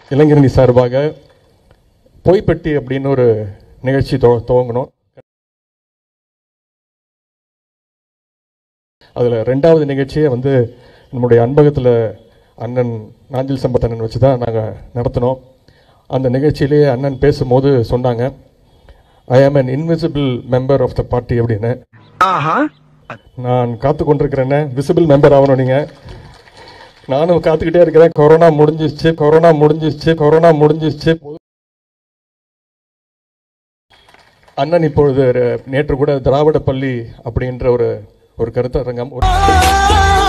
இளைஞரணி சார்பாக பொய்ப்பெட்டி அப்படின்னு ஒரு நிகழ்ச்சி துவ- துவங்கினோம் அதில் ரெண்டாவது நிகழ்ச்சியை வந்து நம்முடைய அன்பகத்தில் அண்ணன் நாஞ்சில் சம்பத் அண்ணன் வச்சு தான் நாங்கள் நடத்தினோம் அந்த நிகழ்ச்சியிலேயே அண்ணன் பேசும்போது சொன்னாங்க I am an invisible member of the party அப்படின்னு நான் காத்து கொண்டிருக்கிறேன்னு விசிபிள் மெம்பர் ஆகணும் நீங்கள் நானும் காத்துக்கிட்டே இருக்கிறேன் கொரோனா முடிஞ்சிருச்சு கொரோனா முடிஞ்சிருச்சு கொரோனா முடிஞ்சிருச்சு அண்ணன் இப்பொழுது ஒரு- நேற்று கூட திராவிட பள்ளி அப்படின்ற ஒரு ஒரு கருத்தரங்கம் ஒரு